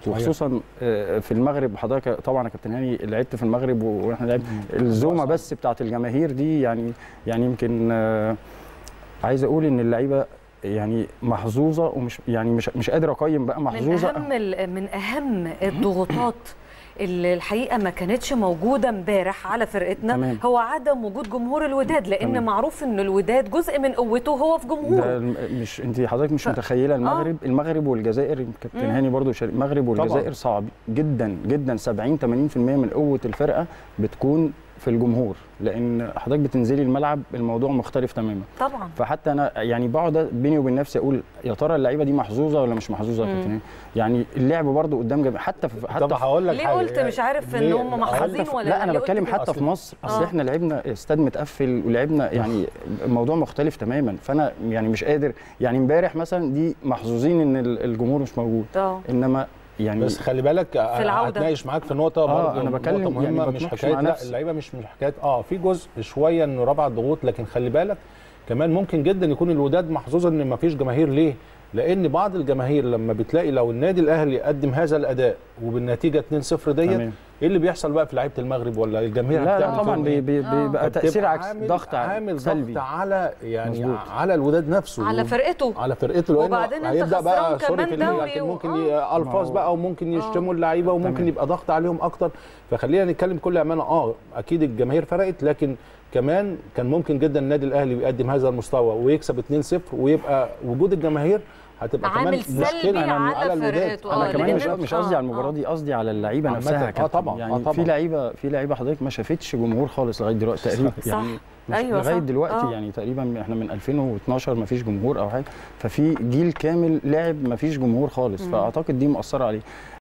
وخصوصا آه، في المغرب حضرتك طبعا يا كابتن هاني لعبت في المغرب و- واحنا لعبت الزومه بس بتاعت الجماهير دي يعني يعني يمكن آه، عايز اقول ان اللعيبه يعني محظوظه ومش يعني مش مش قادر اقيم بقى من محظوظه اهم ال- من اهم الضغوطات اللي الحقيقه ما كانتش موجوده امبارح على فرقتنا تمام. هو عدم وجود جمهور الوداد لان تمام. معروف ان الوداد جزء من قوته هو في ده جمهوره الم- مش انت حضرتك مش ف- متخيله المغرب المغرب والجزائر كابتن مم. هاني برضو شارك المغرب والجزائر صعب جدا جدا 70 80% من قوه الفرقه بتكون في الجمهور لان حضرتك بتنزلي الملعب الموضوع مختلف تماما طبعا فحتى انا يعني بقعد بيني وبين نفسي اقول يا ترى اللعيبه دي محظوظه ولا مش محظوظه يا مم. كابتن هاني؟ يعني اللعب برضو قدام جميع حتى في طب حتى في هقول لك ليه حاجة. قلت مش عارف ان ليه؟ هم محظوظين حتى في- ولا لا انا ليه قلت بتكلم كده؟ حتى في أصل- مصر اصل آه. احنا لعبنا استاد متقفل ولعبنا يعني الموضوع مختلف تماما فانا يعني مش قادر يعني امبارح مثلا دي محظوظين ان ال- الجمهور مش موجود اه انما يعني بس خلي بالك في العودة. هتناقش معاك في نقطه آه، برضه أنا بتكلم نقطة مهمه يعني مش بتناقش حكايه مع لا نفسي. اللعيبه مش مش حكايه اه في جزء شويه انه رفع الضغوط لكن خلي بالك كمان ممكن جدا يكون الوداد محظوظ ان ما فيش جماهير ليه؟ لان بعض الجماهير لما بتلاقي لو النادي الاهلي قدم هذا الاداء وبالنتيجه 2-0 ديت تمام. ايه اللي بيحصل بقى في لعيبه المغرب ولا الجماهير لا لا هتعمل طبعا فيهم بي إيه؟ بي آه. بيبقى تاثير فبتبقى عكس عامل- ضغط عامل سلبي ضغط على يعني مظبوط. على الوداد نفسه على فرقته على فرقته لانه وبعدين أنت هيبدا بقى خسران سوري كمان في الكلمة، دوري لكن و- ممكن آه. ي- الفاظ ما هو- بقى وممكن يشتموا اللعيبه وممكن تمام. يبقى ضغط عليهم اكتر فخلينا نتكلم بكل امانه اه اكيد الجماهير فرقت لكن كمان كان ممكن جدا النادي الاهلي يقدم هذا المستوى ويكسب 2-0 ويبقى وجود الجماهير هتبقى كمان عامل سلبي مشكله على الوداد فرقته. انا آه، كمان لأن مش أنت- مش قصدي آه، على المباراه آه. دي قصدي على اللعيبه عامة. نفسها آه، يا كابتن. طبعاً، يعني آه، طبعاً. في لعيبه في لعيبه حضرتك ما شافتش جمهور خالص لغايه دلوقتي تقريبا صح. يعني مش أيوة لغايه صح. دلوقتي آه. يعني تقريبا احنا من 2012 ما فيش جمهور او حاجه ففي جيل كامل لعب ما فيش جمهور خالص فاعتقد دي مؤثره عليه